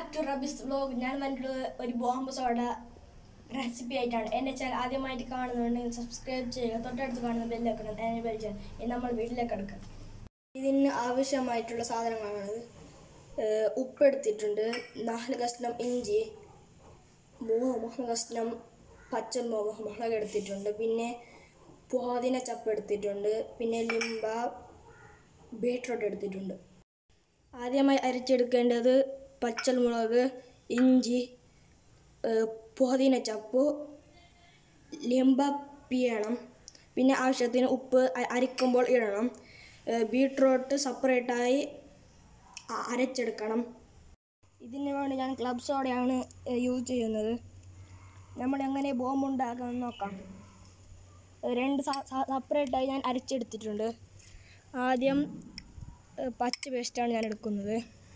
to റബിസ് vlog ഞാൻ വന്നിട്ടുള്ളത് ഒരു ബോംബ് സോഡ റെസിപ്പി ആയിട്ടാണ് എൻ്റെ ചാനൽ ആദ്യമായിട്ട് കാണുന്നുണ്ടെങ്കിൽ സബ്സ്ക്രൈബ് ചെയ്യുക തൊട്ടടുത്ത് കാണുന്ന ബെല്ലൊക്കെ എനേബിൾ ചെയ്യാൻ ഇനി നമ്മൾ വീട്ടിലേക്ക് എടുക്കാം ഇതിന് ആവശ്യമായിട്ടുള്ള സാധനങ്ങളാണത് ഏഹ് ഉപ്പ് എടുത്തിട്ടുണ്ട് നാല് കഷ്ണം ഇഞ്ചി മൂന്ന് മൂന്ന് കഷ്ണം പച്ചമുളക് മുളക് എടുത്തിട്ടുണ്ട് പിന്നെ പുതിന ചപ്പ് എടുത്തിട്ടുണ്ട് പിന്നെ ലിംബ ബീട്രൂട്ട് എടുത്തിട്ടുണ്ട് ആദ്യമായി അരച്ചെടുക്കേണ്ടത് പച്ചമുളക് ഇഞ്ചി ഏഹ് പുതിന ചപ്പ് ലിംബ പിയണം പിന്നെ ആവശ്യത്തിന് ഉപ്പ് അ- അരിക്കുമ്പോൾ ഇടണം ഏഹ് ബീട്രൂട്ട് സെപ്പറേറ്റായി അ- അരച്ചെടുക്കണം ഇതിന് വേണ്ടി ഞാൻ ക്ലബ് സോഡയാണ് ഏഹ് യൂസ് ചെയ്യുന്നത് നമ്മൾ എങ്ങനെ ബോംബ് ഉണ്ടാക്കാമെന്ന് നോക്കാം ഏഹ് രണ്ട് സെപ്പറേറ്റായി ഞാൻ അരച്ചെടുത്തിട്ടുണ്ട് ആദ്യം ഏഹ് പച്ച പേസ്റ്റാണ് ഞാൻ എടുക്കുന്നത്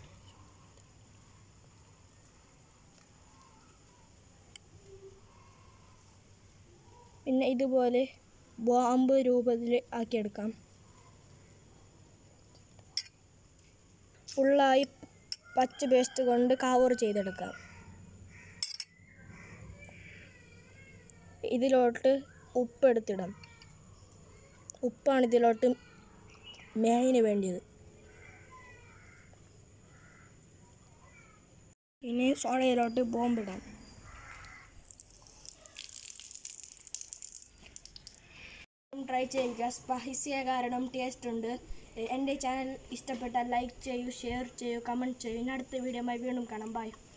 പിന്നെ ഇതുപോലെ ബോംബ് രൂപത്തിൽ ആക്കിയെടുക്കാം ഫുള്ളായി പച്ച പേസ്റ്റ് കൊണ്ട് കവർ ചെയ്തെടുക്കാം ഇതിലോട്ട് ഉപ്പ് എടുത്തിടാം ഉപ്പാണ് ഇതിലോട്ട് മേനിന് വേണ്ടിയത് ഇനി സോഡയിലോട്ട് ബോംബിടാം ട്രൈ ചെയ്യുക സ്പൈസിയ കാരണം ടേസ്റ്റ് ഉണ്ട് എൻ്റെ ചാനൽ ഇഷ്ടപ്പെട്ടാൽ ലൈക്ക് ചെയ്യൂ ഷെയർ ചെയ്യൂ കമൻറ്റ് ചെയ്യൂ ഇനി അടുത്ത വീഡിയോയുമായി വീണ്ടും കാണാം ബൈ